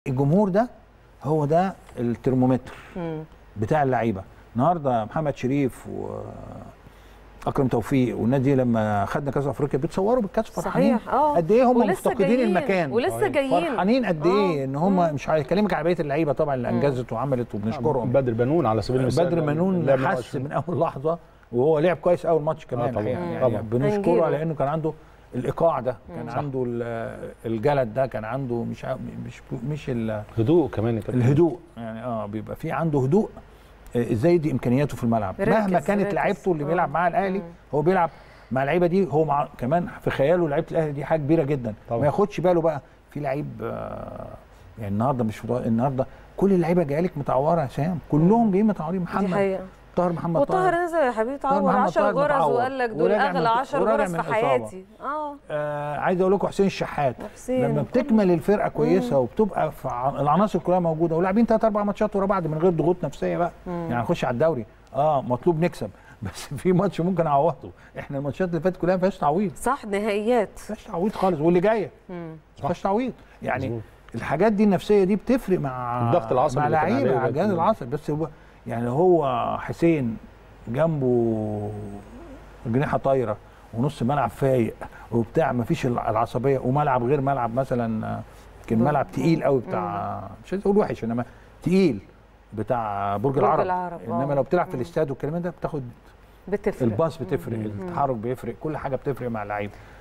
الجمهور ده هو ده الترمومتر مم. بتاع اللعيبه النهارده محمد شريف واكرم توفيق والناس دي لما خدنا كاس افريقيا بيتصوروا بالكاس فرحانين صحيح اه قد ايه هم ولسه مفتقدين جايين. المكان ولسه جايين فرحانين قد ايه ان هم مش هكلمك على بقيه اللعيبه طبعا اللي انجزت وعملت وبنشكرهم بدر بنون على سبيل المثال بدر منون لعب حس 120. من اول لحظه وهو لعب كويس اول ماتش كمان طبعاً. الحقيقة. يعني طبعاً. بنشكره هنجيبه. على انه كان عنده الايقاع ده كان صح. عنده ال- الجلد ده كان عنده مش ع- مش مش ال- هدوء كمان يا كابتن. الهدوء يعني اه بيبقى في عنده هدوء آه، ازاي دي امكانياته في الملعب ركز- مهما كانت ركز. لعيبته اللي آه. بيلعب معاها الاهلي مم. هو بيلعب مع اللعيبه دي هو مع كمان في خياله لعيبه الاهلي دي حاجه كبيره جدا طبعاً. ما ياخدش باله بقى في لعيب آه، يعني النهارده مش في النهارده كل اللعيبه جايه لك متعوره يا هشام كلهم جايين متعورين دي محمد حقيقه طاهر محمد وطاهر طاهر نزل يا حبيبي طاهر تعور محمد 10 طاهر جرس متعور. وقال لك دول وراجع اغلى من- 10 وراجع جرس من في إصابة. حياتي اه آه عايز اقول لكم حسين الشحات حسين لما كله. بتكمل الفرقه كويسه وبتبقى في ع- العناصر كلها موجوده ولاعبين ثلاث اربع ماتشات ورا بعض من غير ضغوط نفسيه بقى يعني هنخش على الدوري اه مطلوب نكسب بس في ماتش ممكن اعوضه احنا الماتشات اللي فاتت كلها ما فيهاش تعويض صح نهائيات ما فيهاش تعويض خالص واللي جايه مم. ما فيهاش تعويض يعني مظبوط. الحاجات دي النفسيه دي بتفرق مع الضغط العصبي مع اللي كان لعيبه عليه على الجهاز ده. العصبي بس هو يعني هو حسين جنبه جناحه طايره ونص ملعب فايق وبتاع ما فيش العصبيه وملعب غير ملعب مثلا كان ملعب تقيل قوي بتاع مش عايز اقول وحش انما تقيل بتاع برج, برج العرب, العرب، انما آه. لو بتلعب في الاستاد والكلام ده بتاخد بتفرق الباص بتفرق التحرك بيفرق كل حاجه بتفرق مع اللعيبه